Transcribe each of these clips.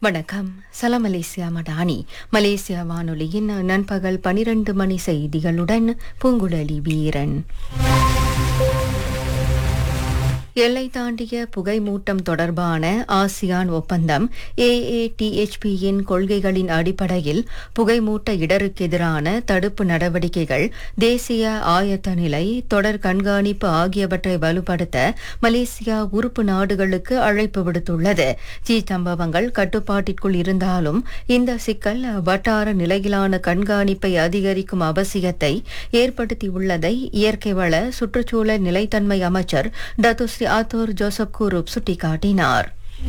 வணக்கம் சலாம் Malaysia Madani Malaysia வானொலியின் நண்பகல் பனிரெண்டு மணி செய்திகளுடன் பூங்குழலி வீரன் எல்லை தாண்டிய புகைமூட்டம் தொடர்பான ஆசியான் ஒப்பந்தம் ஏஏடிஎச்பியின் கொள்கைகளின் அடிப்படையில் புகைமூட்ட இடருக்கு எதிரான தடுப்பு நடவடிக்கைகள் தேசிய ஆயத்த நிலை தொடர் கண்காணிப்பு ஆகியவற்றை வலுப்படுத்த மலேசியா உறுப்பு நாடுகளுக்கு அழைப்பு விடுத்துள்ளது தீ சம்பவங்கள் கட்டுப்பாட்டிற்குள் இருந்தாலும் இந்த சிக்கல் வட்டார நிலையிலான கண்காணிப்பை அதிகரிக்கும் அவசியத்தை ஏற்படுத்தியுள்ளதை இயற்கை வள சுற்றுச்சூழல் நிலைத்தன்மை அமைச்சர் டத்துஸ்ரீ ஆத்தோர் ஜோசப் கூரூப் சுட்டிக்காட்டினார்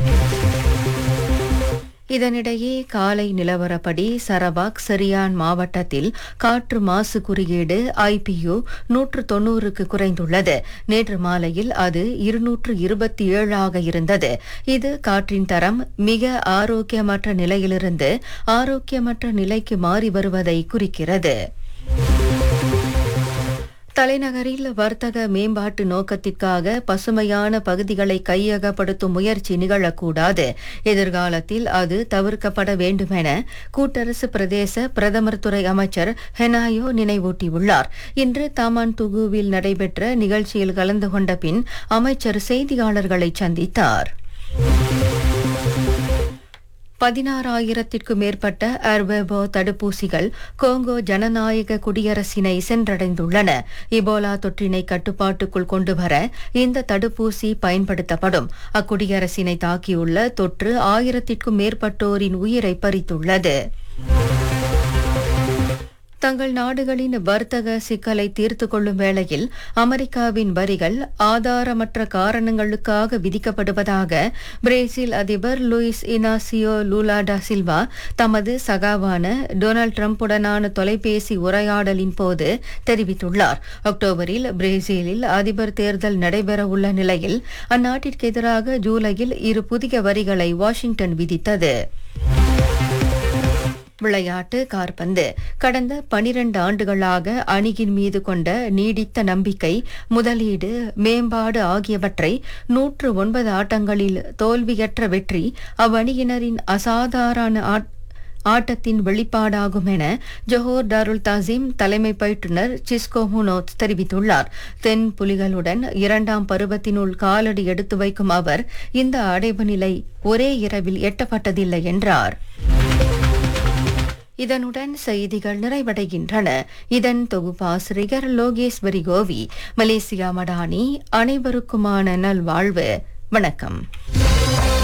இதனிடையே காலை நிலவரப்படி சரவாக் சரியான் மாவட்டத்தில் காற்று மாசு குறியீடு ஐபியு நூற்று தொன்னூறுக்கு குறைந்துள்ளது நேற்று மாலையில் அது இருநூற்று இருபத்தி ஏழாக இருந்தது இது காற்றின் தரம் மிக ஆரோக்கியமற்ற நிலையிலிருந்து ஆரோக்கியமற்ற நிலைக்கு மாறி வருவதை குறிக்கிறது தலைநகரில் வர்த்தக மேம்பாட்டு நோக்கத்திற்காக பசுமையான பகுதிகளை கையகப்படுத்தும் முயற்சி நிகழக்கூடாது எதிர்காலத்தில் அது தவிர்க்கப்பட வேண்டுமென கூட்டரசு பிரதேச பிரதமர் துறை அமைச்சர் ஹெனாயோ நினைவூட்டியுள்ளார் இன்று தாமான் துகுவில் நடைபெற்ற நிகழ்ச்சியில் கலந்து கொண்ட பின் அமைச்சர் செய்தியாளர்களை சந்தித்தார் பதினாறாயிரத்திற்கும் மேற்பட்ட அர்வெபோ தடுப்பூசிகள் கோங்கோ ஜனநாயக குடியரசினை சென்றடைந்துள்ளன இபோலா தொற்றினை கட்டுப்பாட்டுக்குள் கொண்டுவர இந்த தடுப்பூசி பயன்படுத்தப்படும் அக்குடியரசினை தாக்கியுள்ள தொற்று ஆயிரத்திற்கும் மேற்பட்டோரின் உயிரை பறித்துள்ளது தங்கள் நாடுகளின் வர்த்தக சிக்கலை தீர்த்து கொள்ளும் வேளையில் அமெரிக்காவின் வரிகள் ஆதாரமற்ற காரணங்களுக்காக விதிக்கப்படுவதாக பிரேசில் அதிபர் லூயிஸ் இனாசியோ லூலா டா சில்வா தமது சகாவான டொனால்ட் ட்ரம்புடனான தொலைபேசி உரையாடலின் போது தெரிவித்துள்ளார் அக்டோபரில் பிரேசிலில் அதிபர் தேர்தல் நடைபெறவுள்ள நிலையில் அந்நாட்டிற்கு எதிராக ஜூலையில் இரு புதிய வரிகளை வாஷிங்டன் விதித்தது விளையாட்டு கார்பந்து கடந்த பனிரண்டு ஆண்டுகளாக அணியின் மீது கொண்ட நீடித்த நம்பிக்கை முதலீடு மேம்பாடு ஆகியவற்றை நூற்று ஒன்பது ஆட்டங்களில் தோல்வியற்ற வெற்றி அவ்வணியினரின் அசாதாரண ஆட்டத்தின் வெளிப்பாடாகும் என ஜொஹோர் டாருல் தாசிம் தலைமை பயிற்றுனர் சிஸ்கோ முனோத் தெரிவித்துள்ளார் தென் புலிகளுடன் இரண்டாம் பருவத்தினுள் காலடி எடுத்து வைக்கும் அவர் இந்த அடைவு நிலை ஒரே இரவில் எட்டப்பட்டதில்லை என்றார் இதனுடன் செய்திகள் நிறைவடைகின்றன இதன் தொகுப்பாசிரியர் லோகேஸ்வரி கோவி மலேசியா மடானி அனைவருக்குமான நல்வாழ்வு வணக்கம்